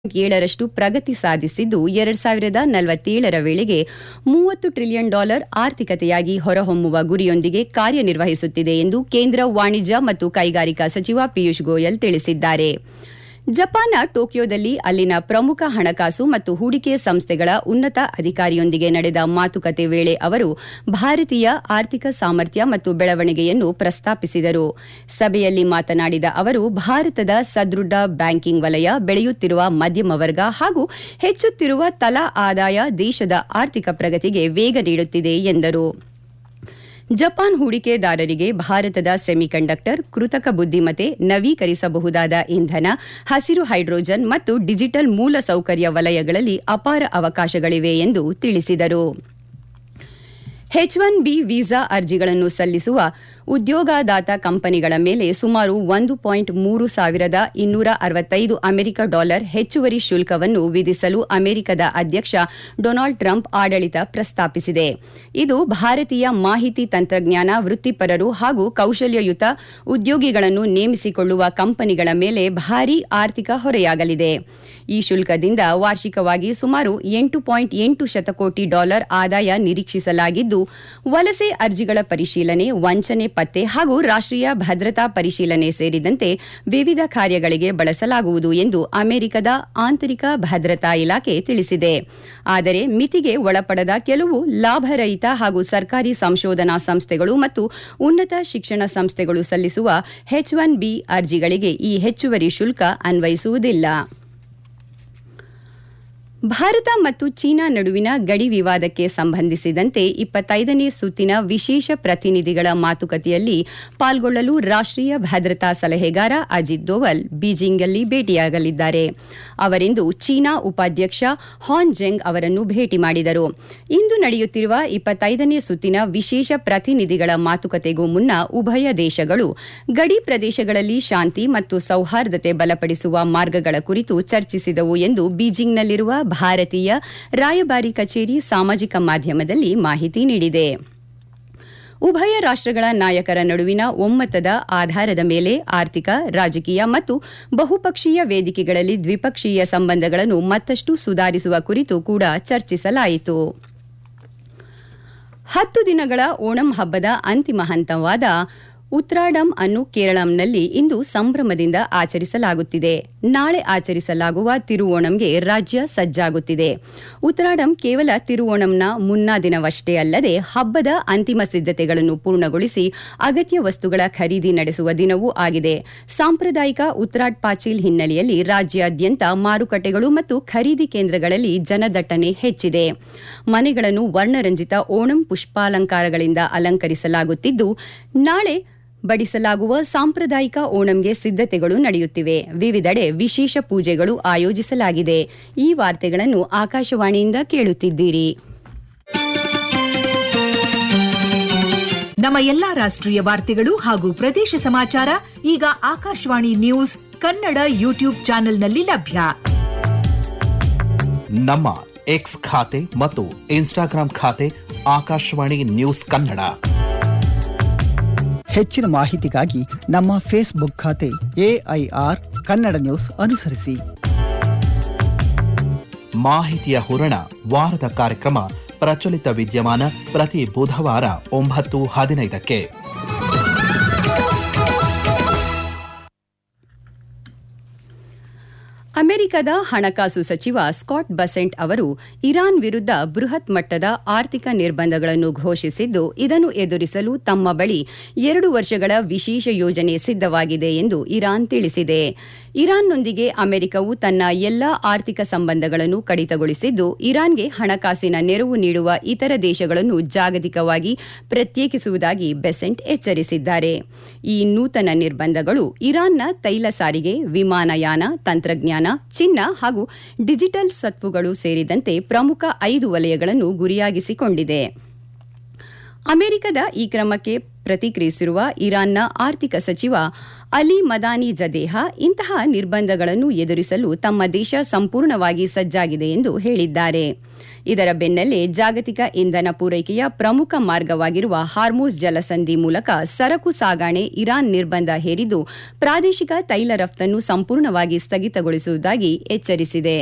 ಏಳರಷ್ಟು ಪ್ರಗತಿ ಸಾಧಿಸಿದ್ದು ಎರಡ್ ಸಾವಿರದ ನಲವತ್ತೇಳರ ವೇಳೆಗೆ ಮೂವತ್ತು ಟ್ರಿಲಿಯನ್ ಡಾಲರ್ ಆರ್ಥಿಕತೆಯಾಗಿ ಹೊರಹೊಮ್ಮುವ ಗುರಿಯೊಂದಿಗೆ ಕಾರ್ಯನಿರ್ವಹಿಸುತ್ತಿದೆ ಎಂದು ಕೇಂದ್ರ ವಾಣಿಜ್ಯ ಮತ್ತು ಕೈಗಾರಿಕಾ ಸಚಿವ ಪಿಯೂಷ್ ಗೋಯಲ್ ತಿಳಿಸಿದ್ದಾರೆ ಜಪಾನ್ನ ಟೋಕಿಯೋದಲ್ಲಿ ಅಲ್ಲಿನ ಪ್ರಮುಖ ಹಣಕಾಸು ಮತ್ತು ಹೂಡಿಕೆ ಸಂಸ್ಥೆಗಳ ಉನ್ನತ ಅಧಿಕಾರಿಯೊಂದಿಗೆ ನಡೆದ ಮಾತುಕತೆ ವೇಳೆ ಅವರು ಭಾರತೀಯ ಆರ್ಥಿಕ ಸಾಮರ್ಥ್ಯ ಮತ್ತು ಬೆಳವಣಿಗೆಯನ್ನು ಪ್ರಸ್ತಾಪಿಸಿದರು ಸಭೆಯಲ್ಲಿ ಮಾತನಾಡಿದ ಅವರು ಭಾರತದ ಸದೃಢ ಬ್ಯಾಂಕಿಂಗ್ ವಲಯ ಬೆಳೆಯುತ್ತಿರುವ ಮಧ್ಯಮ ವರ್ಗ ಹಾಗೂ ಹೆಚ್ಚುತ್ತಿರುವ ತಲಾ ಆದಾಯ ದೇಶದ ಆರ್ಥಿಕ ಪ್ರಗತಿಗೆ ವೇಗ ನೀಡುತ್ತಿದೆ ಎಂದರು ಜಪಾನ್ ಹೂಡಿಕೆದಾರರಿಗೆ ಭಾರತದ ಸೆಮಿಕಂಡಕ್ಟರ್ ಕೃತಕ ಬುದ್ದಿಮತೆ ನವೀಕರಿಸಬಹುದಾದ ಇಂಧನ ಹಸಿರು ಹೈಡ್ರೋಜನ್ ಮತ್ತು ಡಿಜಿಟಲ್ ಮೂಲಸೌಕರ್ಯ ವಲಯಗಳಲ್ಲಿ ಅಪಾರ ಅವಕಾಶಗಳಿವೆ ಎಂದು ತಿಳಿಸಿದರು ಎಚ್ ಒನ್ ಬಿ ವೀಸಾ ಅರ್ಜಿಗಳನ್ನು ಸಲ್ಲಿಸುವ ಉದ್ಯೋಗದಾತ ಕಂಪನಿಗಳ ಮೇಲೆ ಸುಮಾರು ಒಂದು ಪಾಯಿಂಟ್ ಮೂರು ಸಾವಿರದ ಇನ್ನೂರ ಅರವತ್ತೈದು ಅಮೆರಿಕ ಡಾಲರ್ ಹೆಚ್ಚುವರಿ ಶುಲ್ಕವನ್ನು ವಿಧಿಸಲು ಅಮೆರಿಕದ ಅಧ್ಯಕ್ಷ ಡೊನಾಲ್ಡ್ ಟ್ರಂಪ್ ಆಡಳಿತ ಪ್ರಸ್ತಾಪಿಸಿದೆ ಇದು ಭಾರತೀಯ ಮಾಹಿತಿ ತಂತ್ರಜ್ಞಾನ ವೃತ್ತಿಪರರು ಹಾಗೂ ಕೌಶಲ್ಯಯುತ ಉದ್ಯೋಗಿಗಳನ್ನು ನೇಮಿಸಿಕೊಳ್ಳುವ ಕಂಪನಿಗಳ ಮೇಲೆ ಭಾರೀ ಆರ್ಥಿಕ ಹೊರೆಯಾಗಲಿದೆ ಈ ಶುಲ್ಕದಿಂದ ವಾರ್ಷಿಕವಾಗಿ ಸುಮಾರು ಎಂಟು ಪಾಯಿಂಟ್ ಎಂಟು ಶತಕೋಟಿ ಡಾಲರ್ ಆದಾಯ ನಿರೀಕ್ಷಿಸಲಾಗಿದ್ದು ವಲಸೆ ಅರ್ಜಿಗಳ ಪರಿಶೀಲನೆ ವಂಚನೆ ಪತ್ತೆ ಹಾಗೂ ರಾಷ್ಟೀಯ ಭದ್ರತಾ ಪರಿಶೀಲನೆ ಸೇರಿದಂತೆ ವಿವಿಧ ಕಾರ್ಯಗಳಿಗೆ ಬಳಸಲಾಗುವುದು ಎಂದು ಅಮೆರಿಕದ ಆಂತರಿಕ ಭದ್ರತಾ ಇಲಾಖೆ ತಿಳಿಸಿದೆ ಆದರೆ ಮಿತಿಗೆ ಒಳಪಡದ ಕೆಲವು ಲಾಭರಹಿತ ಹಾಗೂ ಸರ್ಕಾರಿ ಸಂಶೋಧನಾ ಸಂಸ್ಥೆಗಳು ಮತ್ತು ಉನ್ನತ ಶಿಕ್ಷಣ ಸಂಸ್ಥೆಗಳು ಸಲ್ಲಿಸುವ ಎಚ್ ಒನ್ ಬಿ ಅರ್ಜಿಗಳಿಗೆ ಈ ಹೆಚ್ಚುವರಿ ಶುಲ್ಕ ಅನ್ವಯಿಸುವುದಿಲ್ಲ ಭಾರತ ಮತ್ತು ಚೀನಾ ನಡುವಿನ ಗಡಿ ವಿವಾದಕ್ಕೆ ಸಂಬಂಧಿಸಿದಂತೆ ಇಪ್ಪತ್ತೈದನೇ ಸುತ್ತಿನ ವಿಶೇಷ ಪ್ರತಿನಿಧಿಗಳ ಮಾತುಕತೆಯಲ್ಲಿ ಪಾಲ್ಗೊಳ್ಳಲು ರಾಷ್ಟೀಯ ಭದ್ರತಾ ಸಲಹೆಗಾರ ಅಜಿತ್ ದೋವಲ್ ಬೀಜಿಂಗ್ನಲ್ಲಿ ಭೇಟಿಯಾಗಲಿದ್ದಾರೆ ಅವರಿಂದು ಚೀನಾ ಉಪಾಧ್ಯಕ್ಷ ಹಾನ್ ಜೆಂಗ್ ಅವರನ್ನು ಭೇಟಿ ಮಾಡಿದರು ಇಂದು ನಡೆಯುತ್ತಿರುವ ಇಪ್ಪತ್ತೈದನೇ ಸುತ್ತಿನ ವಿಶೇಷ ಪ್ರತಿನಿಧಿಗಳ ಮಾತುಕತೆಗೂ ಮುನ್ನ ಉಭಯ ದೇಶಗಳು ಗಡಿ ಪ್ರದೇಶಗಳಲ್ಲಿ ಶಾಂತಿ ಮತ್ತು ಸೌಹಾರ್ದತೆ ಬಲಪಡಿಸುವ ಮಾರ್ಗಗಳ ಕುರಿತು ಚರ್ಚಿಸಿದವು ಎಂದು ಬೀಜಿಂಗ್ನಲ್ಲಿರುವ ಭಾರತೀಯ ರಾಯಭಾರಿ ಕಚೇರಿ ಸಾಮಾಜಿಕ ಮಾಧ್ಯಮದಲ್ಲಿ ಮಾಹಿತಿ ನೀಡಿದೆ ಉಭಯ ರಾಷ್ಟಗಳ ನಾಯಕರ ನಡುವಿನ ಒಮ್ಮತದ ಆಧಾರದ ಮೇಲೆ ಆರ್ಥಿಕ ರಾಜಕೀಯ ಮತ್ತು ಬಹುಪಕ್ಷೀಯ ವೇದಿಕೆಗಳಲ್ಲಿ ದ್ವಿಪಕ್ಷೀಯ ಸಂಬಂಧಗಳನ್ನು ಮತ್ತಷ್ಟು ಸುಧಾರಿಸುವ ಕುರಿತು ಕೂಡ ಚರ್ಚಿಸಲಾಯಿತು ಹತ್ತು ದಿನಗಳ ಓಣಂ ಹಬ್ಬದ ಅಂತಿಮ ಹಂತವಾದ ಉತ್ರಾಡಂ ಅನ್ನು ಕೇರಳಂನಲ್ಲಿ ಇಂದು ಸಂಭ್ರಮದಿಂದ ಆಚರಿಸಲಾಗುತ್ತಿದೆ ನಾಳೆ ಆಚರಿಸಲಾಗುವ ತಿರುವೋಣಂಗೆ ರಾಜ್ಯ ಸಜ್ಜಾಗುತ್ತಿದೆ ಉತ್ರಾಡಂ ಕೇವಲ ತಿರುವೋಣಂನ ಮುನ್ನಾ ದಿನವಷ್ಟೇ ಅಲ್ಲದೆ ಹಬ್ಬದ ಅಂತಿಮ ಸಿದ್ದತೆಗಳನ್ನು ಪೂರ್ಣಗೊಳಿಸಿ ಅಗತ್ಯ ವಸ್ತುಗಳ ಖರೀದಿ ನಡೆಸುವ ದಿನವೂ ಆಗಿದೆ ಸಾಂಪ್ರದಾಯಿಕ ಉತ್ರಾಟ್ ಪಾಚೀಲ್ ಹಿನ್ನೆಲೆಯಲ್ಲಿ ರಾಜ್ಯಾದ್ಯಂತ ಮಾರುಕಟ್ಟೆಗಳು ಮತ್ತು ಖರೀದಿ ಕೇಂದ್ರಗಳಲ್ಲಿ ಜನದಟ್ಟಣೆ ಹೆಚ್ಚಿದೆ ಮನೆಗಳನ್ನು ವರ್ಣರಂಜಿತ ಓಣಂ ಪುಷ್ಪಾಲಂಕಾರಗಳಿಂದ ಅಲಂಕರಿಸಲಾಗುತ್ತಿದ್ದು ನಾಳೆ ಬಡಿಸಲಾಗುವ ಸಾಂಪ್ರದಾಯಿಕ ಓಣಂಗೆ ಸಿದ್ದತೆಗಳು ನಡೆಯುತ್ತಿವೆ ವಿವಿಧೆಡೆ ವಿಶೇಷ ಪೂಜೆಗಳು ಆಯೋಜಿಸಲಾಗಿದೆ ಈ ವಾರ್ತೆಗಳನ್ನು ಆಕಾಶವಾಣಿಯಿಂದ ಕೇಳುತ್ತಿದ್ದೀರಿ ನಮ್ಮ ಎಲ್ಲಾ ರಾಷ್ಟ್ರೀಯ ವಾರ್ತೆಗಳು ಹಾಗೂ ಪ್ರದೇಶ ಸಮಾಚಾರ ಈಗ ಆಕಾಶವಾಣಿ ನ್ಯೂಸ್ ಕನ್ನಡ ಯೂಟ್ಯೂಬ್ ಚಾನೆಲ್ನಲ್ಲಿ ಲಭ್ಯ ನಮ್ಮ ಎಕ್ಸ್ ಖಾತೆ ಮತ್ತು ಇನ್ಸ್ಟಾಗ್ರಾಂ ಖಾತೆ ಆಕಾಶವಾಣಿ ನ್ಯೂಸ್ ಕನ್ನಡ ಹೆಚ್ಚಿನ ಮಾಹಿತಿಗಾಗಿ ನಮ್ಮ ಫೇಸ್ಬುಕ್ ಖಾತೆ ಎಐಆರ್ ಕನ್ನಡ ನ್ಯೂಸ್ ಅನುಸರಿಸಿ ಮಾಹಿತಿಯ ಹೂರಣ ವಾರದ ಕಾರ್ಯಕ್ರಮ ಪ್ರಚಲಿತ ವಿದ್ಯಮಾನ ಪ್ರತಿ ಬುಧವಾರ ಒಂಬತ್ತು ಹದಿನೈದಕ್ಕೆ ಅಮೆರಿಕದ ಹಣಕಾಸು ಸಚಿವ ಸ್ಕಾಟ್ ಬಸೆಂಟ್ ಅವರು ಇರಾನ್ ವಿರುದ್ಧ ಬೃಹತ್ ಮಟ್ಟದ ಆರ್ಥಿಕ ನಿರ್ಬಂಧಗಳನ್ನು ಘೋಷಿಸಿದ್ದು ಇದನ್ನು ಎದುರಿಸಲು ತಮ್ಮ ಬಳಿ ಎರಡು ವರ್ಷಗಳ ವಿಶೇಷ ಯೋಜನೆ ಸಿದ್ದವಾಗಿದೆ ಎಂದು ಇರಾನ್ ತಿಳಿಸಿದೆ ಇರಾನ್ನೊಂದಿಗೆ ಅಮೆರಿಕವು ತನ್ನ ಎಲ್ಲಾ ಆರ್ಥಿಕ ಸಂಬಂಧಗಳನ್ನು ಕಡಿತಗೊಳಿಸಿದ್ದು ಇರಾನ್ಗೆ ಹಣಕಾಸಿನ ನೆರವು ನೀಡುವ ಇತರ ದೇಶಗಳನ್ನು ಜಾಗತಿಕವಾಗಿ ಪ್ರತ್ಯೇಕಿಸುವುದಾಗಿ ಬೆಸೆಂಟ್ ಎಚ್ಚರಿಸಿದ್ದಾರೆ ಈ ನೂತನ ನಿರ್ಬಂಧಗಳು ಇರಾನ್ನ ತೈಲ ಸಾರಿಗೆ ವಿಮಾನಯಾನ ತಂತ್ರಜ್ಞಾನ ಚಿನ್ನ ಹಾಗೂ ಡಿಜಿಟಲ್ ಸತ್ವುಗಳು ಸೇರಿದಂತೆ ಪ್ರಮುಖ ಐದು ವಲಯಗಳನ್ನು ಗುರಿಯಾಗಿಸಿಕೊಂಡಿದೆ ಅಮೆರಿಕದ ಈ ಕ್ರಮಕ್ಕೆ ಪ್ರತಿಕ್ರಿಯಿಸಿರುವ ಇರಾನ್ನ ಆರ್ಥಿಕ ಸಚಿವ ಅಲಿ ಮದಾನಿ ಜದೇಹ ಇಂತಹ ನಿರ್ಬಂಧಗಳನ್ನು ಎದುರಿಸಲು ತಮ್ಮ ದೇಶ ಸಂಪೂರ್ಣವಾಗಿ ಸಜ್ಜಾಗಿದೆ ಎಂದು ಹೇಳಿದ್ದಾರೆ ಇದರ ಬೆನ್ನಲ್ಲೇ ಜಾಗತಿಕ ಇಂಧನ ಪೂರೈಕೆಯ ಪ್ರಮುಖ ಮಾರ್ಗವಾಗಿರುವ ಹಾರ್ಮೂಸ್ ಜಲಸಂಧಿ ಮೂಲಕ ಸರಕು ಸಾಗಾಣೆ ಇರಾನ್ ನಿರ್ಬಂಧ ಹೇರಿದ್ದು ಪ್ರಾದೇಶಿಕ ತೈಲ ರಫ್ತನ್ನು ಸಂಪೂರ್ಣವಾಗಿ ಸ್ಥಗಿತಗೊಳಿಸುವುದಾಗಿ ಎಚ್ಚರಿಸಿದೆ